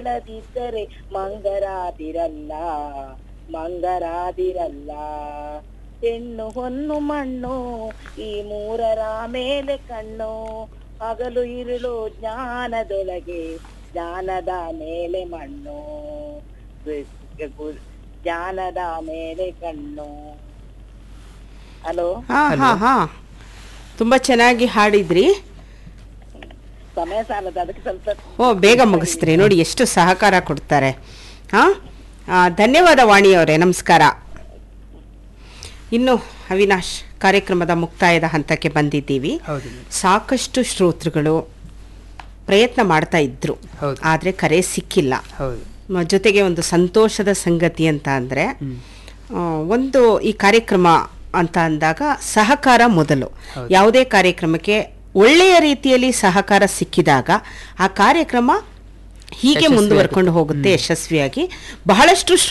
ಇಲ್ಲದಿದ್ದರೆ ಮಂಗರಾದಿರಲ್ಲ ಮಂಗರಾದಿರಲ್ಲ ಹೆಣ್ಣು ಹೊನ್ನು ಮಣ್ಣು ಈ ಮೂರರ ಮೇಲೆ ಕಣ್ಣು ಹಗಲು ಇರುಳು ಜ್ಞಾನದೊಳಗೆ ಜ್ಞಾನದ ಮೇಲೆ ಮಣ್ಣು ಜ್ಞಾನದ ಮೇಲೆ ಕಣ್ಣು ಹಲೋ ಹಾ ಹಾ ಹಾ ತುಂಬ ಚೆನ್ನಾಗಿ ಹಾಡಿದ್ರಿ ಸಮಯ ಸಾಲದ ಅದಕ್ಕೆ ಸ್ವಲ್ಪ ಓ ಬೇಗ ಮುಗಿಸ್ತ್ರಿ ನೋಡಿ ಎಷ್ಟು ಸಹಕಾರ ಕೊಡ್ತಾರೆ ಹಾಂ ಧನ್ಯವಾದ ವಾಣಿಯವರೇ ನಮಸ್ಕಾರ ಇನ್ನು ಅವಿನಾಶ್ ಕಾರ್ಯಕ್ರಮದ ಮುಕ್ತಾಯದ ಹಂತಕ್ಕೆ ಬಂದಿದ್ದೀವಿ ಹೌದು ಮೇಡಮ್. ಸಾಕಷ್ಟು ಶ್ರೋತೃಗಳು ಪ್ರಯತ್ನ ಮಾಡ್ತಾ ಇದ್ರು ಹೌದು. ಆದರೆ ಕರೆ ಸಿಕ್ಕಿಲ್ಲ ಹೌದು ಮ- ಜೊತೆಗೆ ಒಂದು ಸಂತೋಷದ ಸಂಗತಿ ಅಂತ ಅಂದರೆ ಒಂದು ಈ ಕಾರ್ಯಕ್ರಮ ಅಂತ ಅಂದಾಗ ಸಹಕಾರ ಮೊದಲು ಹೌದು. ಯಾವುದೇ ಕಾರ್ಯಕ್ರಮಕ್ಕೆ ಒಳ್ಳೆಯ ರೀತಿಯಲ್ಲಿ ಸಹಕಾರ ಸಿಕ್ಕಿದಾಗ ಆ ಕಾರ್ಯಕ್ರಮ ಹೀಗೆ ಯಶಸ್ವಿಯಾಗುತ್ತೆ. ಮುಂದುವರ್ಕೊಂಡು ಹೋಗುತ್ತೆ ಯಶಸ್ವಿಯಾಗಿ ಬಹಳಷ್ಟು